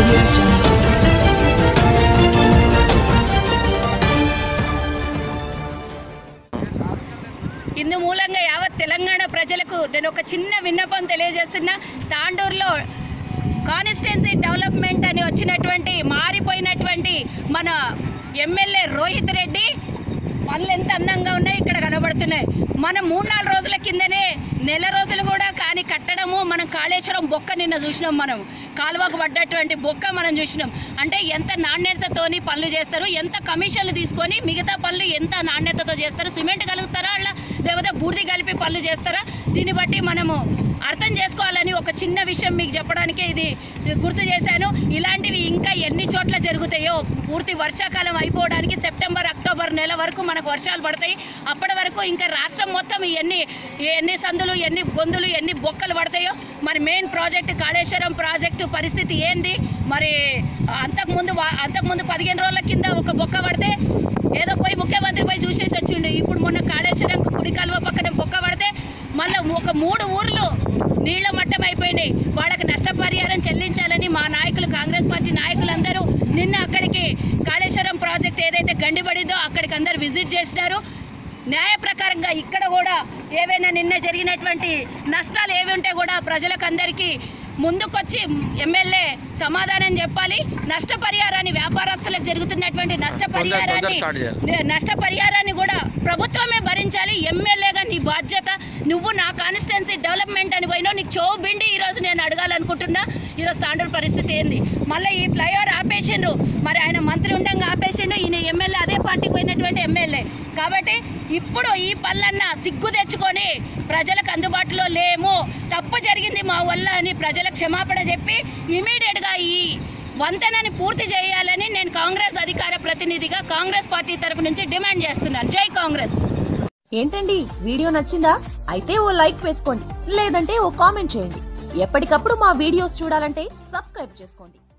audio jungle. ఇందు మూలంగా యావత్ తెలంగాణ ప్రజలకు నేను ఒక చిన్న విన్నపం తెలియజేస్తున్నా తాండూరులో కాన్స్టిట్యున్సీ డెవలప్మెంట్ అని వచ్చినటువంటి మారిపోయినటువంటి మన ఎమ్మెల్యే రోహిత్ రెడ్డి పనులు ఎంత అందంగా ఉన్నాయి ఇక్కడ కనబడుతున్నాయి మనం మూడు నాలుగు రోజుల కిందనే నెల రోజులు కూడా కానీ కట్టడము మనం కాళేశ్వరం బొక్క నిన్న చూసినాం మనం కాలువకు పడ్డటువంటి బొక్క మనం చూసినాం అంటే ఎంత నాణ్యతతోని పనులు చేస్తారు ఎంత కమిషన్లు తీసుకొని మిగతా పనులు ఎంత నాణ్యతతో చేస్తారు సిమెంట్ కలుగుతారా అలా లేకపోతే బూడిద కలిపి పనులు చేస్తారా దీన్ని బట్టి మనము అర్థం చేసుకోవాలని ఒక చిన్న విషయం మీకు చెప్పడానికి ఇది గుర్తు చేశాను ఇలాంటివి ఇంకా ఎన్ని చోట్ల జరుగుతాయో పూర్తి వర్షాకాలం అయిపోవడానికి సెప్టెంబర్ అక్టోబర్ నెల వరకు మనకు వర్షాలు పడతాయి అప్పటి వరకు ఇంకా రాష్ట్రం మొత్తం ఎన్ని ఎన్ని సందులు ఎన్ని గొంతులు ఎన్ని బొక్కలు పడతాయో మరి మెయిన్ ప్రాజెక్ట్ కాళేశ్వరం ప్రాజెక్టు పరిస్థితి ఏంది మరి అంతకుముందు వా- అంతకుముందు పదిహేను రోజుల కింద ఒక బొక్క పడితే ఏదో పోయి ముఖ్యమంత్రి పోయి చూసేసి వచ్చిండు ఇప్పుడు మొన్న కాళేశ్వరం కుడి కాలువ పక్కన బొక్క పడితే మళ్ళీ ఒక మూడు ఊర్లు నీళ్ల మట్టం అయిపోయినాయి వాళ్ళకి నష్టపరిహారం చెల్లించాలని మా నాయకులు కాంగ్రెస్ పార్టీ నాయకులందరూ నిన్న అక్కడికి కాళేశ్వరం ప్రాజెక్ట్ ఏదైతే గండిపడిందో అక్కడికి అందరు విజిట్ చేసినారు న్యాయ ప్రకారంగా ఇక్కడ కూడా ఏవైనా నిన్న జరిగినటువంటి నష్టాలు ఏవి ఉంటే కూడా ప్రజలకు అందరికీ ముందుకొచ్చి ఎమ్మెల్యే సమాధానం చెప్పాలి నష్టపరిహారాన్ని వ్యాపారస్తులకు జరుగుతున్నటువంటి నష్టపరిహారాన్ని నష్టపరిహారాన్ని కూడా ప్రభుత్వమే భరించాలి ఎమ్మెల్యేగా నీ బాధ్యత నువ్వు నా కాన్స్టిట్యున్సీ డెవలప్మెంట్ అని పోయినావు నీకు చెవు బిండి ఈ రోజు నేను అడగాలనుకుంటున్నా ఈరోజు తాండూరు పరిస్థితి ఏంది మళ్ళీ ఈ ఫ్లైఓవర్ ఆపేసిండ్రు మరి ఆయన మంత్రి ఉండగా ఆపేసిండు ఈయన ఎమ్మెల్యే అదే పార్టీకి పోయినటువంటి ఎమ్మెల్యే కాబట్టి ఇప్పుడు ఈ పళ్ళన్న సిగ్గు తెచ్చుకొని ప్రజలకు అందుబాటులో లేము తప్పు జరిగింది మా వల్ల అని ప్రజలకు క్షమాపణ చెప్పి ఇమీడియట్గా ఈ వంతెనని పూర్తి చేయాలని నేను కాంగ్రెస్ అధికార ప్రతినిధిగా కాంగ్రెస్ పార్టీ తరఫు నుంచి డిమాండ్ చేస్తున్నాను జై కాంగ్రెస్ ఏంటండి వీడియో నచ్చిందా అయితే ఓ లైక్ వేసుకోండి లేదంటే ఓ కామెంట్ చేయండి ఎప్పటికప్పుడు మా వీడియోస్ చూడాలంటే సబ్స్క్రైబ్ చేసుకోండి